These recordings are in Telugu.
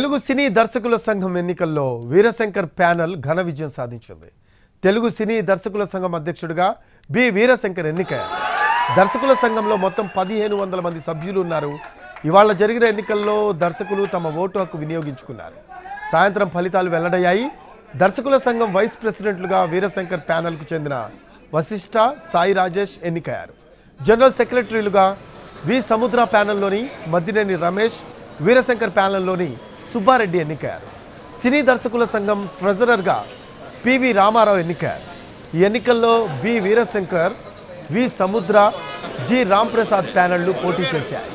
తెలుగు సినీ దర్శకుల సంఘం ఎన్నికల్లో వీరశంకర్ ప్యానెల్ ఘన విజయం సాధించింది తెలుగు సినీ దర్శకుల సంఘం అధ్యక్షుడిగా బి వీరశంకర్ ఎన్నికయ్యారు దర్శకుల సంఘంలో మొత్తం పదిహేను వందల మంది సభ్యులు ఉన్నారు ఇవాళ జరిగిన ఎన్నికల్లో దర్శకులు తమ ఓటు హక్కు వినియోగించుకున్నారు సాయంత్రం ఫలితాలు వెల్లడయ్యాయి దర్శకుల సంఘం వైస్ ప్రెసిడెంట్లుగా వీరశంకర్ ప్యానెల్కు చెందిన వశిష్ఠ సాయి రాజేష్ ఎన్నికయ్యారు జనరల్ సెక్రటరీలుగా వి సముద్ర ప్యానెల్లోని మద్దినేని రమేష్ వీరశంకర్ ప్యానెల్లోని సుబ్బారెడ్డి ఎన్నికయ్యారు సినీ దర్శకుల సంఘం ట్రెజరర్గా పివి రామారావు ఎన్నికయ్యారు ఈ ఎన్నికల్లో బి వీరశంకర్ వి సముద్ర జి రాంప్రసాద్ ప్యానెళ్లు పోటీ చేశాయి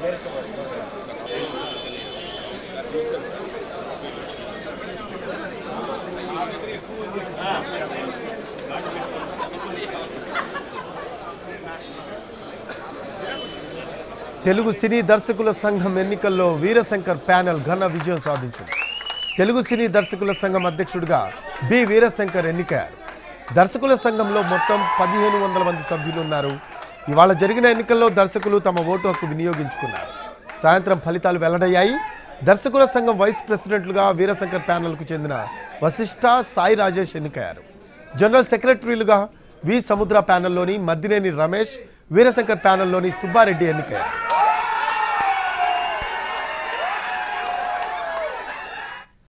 తెలుగు సినీ దర్శకుల సంఘం ఎన్నికల్లో వీరశంకర్ ప్యానెల్ ఘన విజయం సాధించింది తెలుగు సినీ దర్శకుల సంఘం అధ్యక్షుడిగా బి వీరశంకర్ ఎన్నికయ్యారు దర్శకుల సంఘంలో మొత్తం పదిహేను వందల మంది సభ్యులు ఉన్నారు ఇవాళ జరిగిన ఎన్నికల్లో దర్శకులు తమ ఓటు హక్కు వినియోగించుకున్నారు సాయంత్రం ఫలితాలు వెల్లడయ్యాయి దర్శకుల సంఘం వైస్ ప్రెసిడెంట్లుగా వీరశంకర్ ప్యానెల్కు చెందిన వశిష్ఠ సాయి రాజేష్ ఎన్నికయ్యారు జనరల్ సెక్రటరీలుగా వి సముద్ర ప్యానెల్లోని మద్దినేని రమేష్ వీరశంకర్ ప్యానెల్లోని సుబ్బారెడ్డి ఎన్నికయ్యారు